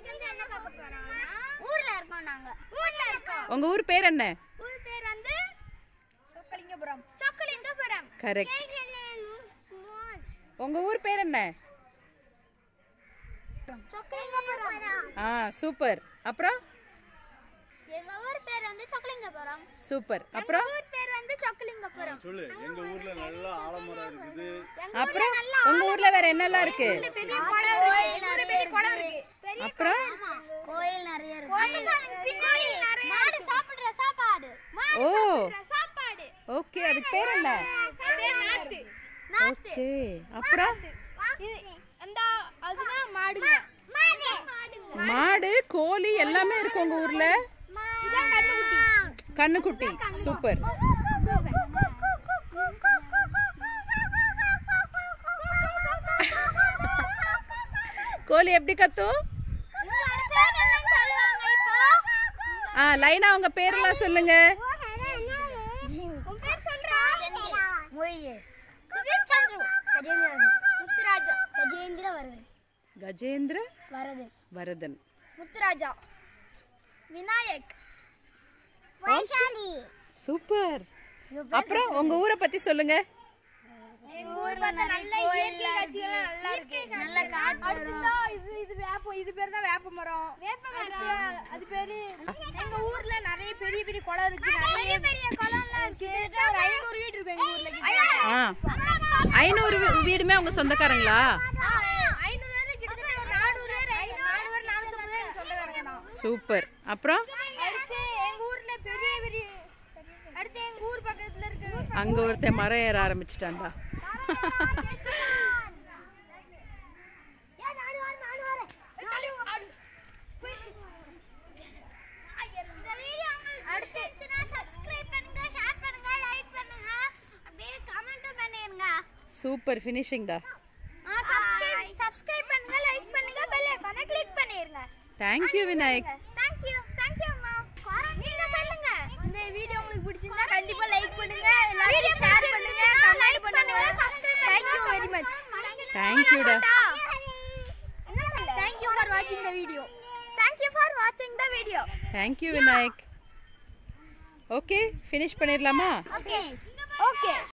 வந்து என்ன பார்க்க போறோம்னா ஊர்ல இருக்கோம் நாங்க ஊர்ல இருக்கோம் உங்க ஊர் பேர் என்ன ஊர் பேர் வந்து சொக்கலிங்கபுரம் சொக்கலிங்கபுரம் கரெக்ட் உங்க ஊர் பேர் என்ன சொக்கலிங்கபுரம் ஆ சூப்பர் அப்புறம் எங்க ஊர் பேர் வந்து சொக்கலிங்கபுரம் சூப்பர் எங்க அப்புறம் ஊர் பேர் வந்து சொக்கலிங்கபுரம் சொல்லு எங்க ஊர்ல நல்லா ஆலமரம் இருக்குது எங்க அப்புறம் உங்க ஊர்ல வேற என்னெல்லாம் இருக்கு பெரிய குளம் இருக்கு எங்க ஊர்ல பெரிய குளம் இருக்கு பெரிய அப்புறம் கோயில் நிறைய இருக்கு கோயில் பின்னாடி மாடு சாப்பிடுற சாப்பாடு மாடு ஓ சாப்பிடுற சாப்பாடு ஓகே அதுக்கு பேர் என்ன பேர் நாத்து ஓகே அப்புறம் அந்த அதுதான் மாடுங்க மாடு மாடு கோழி எல்லாமே இருக்கு உங்க ஊர்ல இதான் கண்ணுக்குட்டி கண்ணுக்குட்டி சூப்பர் கோழி எப்படி கத்தும் உங்களோட பேர் என்னன்னு சொல்லுவாங்க இப்போ ஆ லைனா உங்க பேர்லாம் சொல்லுங்க உன் பேர் சொல்றா மொய்யஸ் சுதீப் சந்துரு கஜேந்திர முத்துராஜா கஜேந்திர வரது கஜேந்திர வரது வரதன் முத்துராஜா விநாயக் வைஷாலி சூப்பர் அப்புறம் உங்க ஊரை பத்தி சொல்லுங்க எங்க ஊர்ல நல்ல இயற்கை காட்சிகள் நல்லா இருக்கு நல்ல காத்து அடுத்ததா இது இது வேப்ப இது பேர் தான் வேப்ப மரம் வேப்ப மரம் அது பேரு எங்க ஊர்ல நிறைய பெரிய பெரிய குளம் இருக்கு நிறைய பெரிய குளம்லாம் இருக்கு ஒரு ஐநூறு வீடு இருக்கு எங்க ஊர்ல ஆ ஐநூறு வீ- வீடுமே உங்க சொந்தக்காரங்களா ஐநூறு பேர் கிட்டத்தட்ட ஒரு நானூறு பேர் நானூறு பேர் நானூத்தம்பது பேர் எங்க சொந்தக்காரங்க தான் சூப்பர் அப்புறம் அடுத்து எங்க ஊர்ல பெரிய பெரிய அடுத்து எங்க ஊர் பக்கத்துல இருக்கு அங்க ஒருத்தன் மரம் ஏற ஆரம்பிச்சிட்டான்டா சூப்பர் ஃபினிஷிங்டா சப்ஸ்கிரைப் பண்ணுங்க லைக் பண்ணுங்க பெல் ஐகானை கிளிக் பண்ணிருங்க thank you Vinayak thank you thank you அம்மா நீங்க சொல்லுங்க இந்த வீடியோ உங்களுக்கு பிடிச்சிருந்தா கண்டிப்பா லைக் பண்ணுங்க எல்லாரும் ஷேர் பண்ணுங்க கமெண்ட் பண்ணுங்க thank you very much தேங்க்யூடா thank you for வாட்சிங் the video thank you for வாட்சிங் the video thank you Vinayak okay finish பண்ணிடலாமா ஓகே ஓகே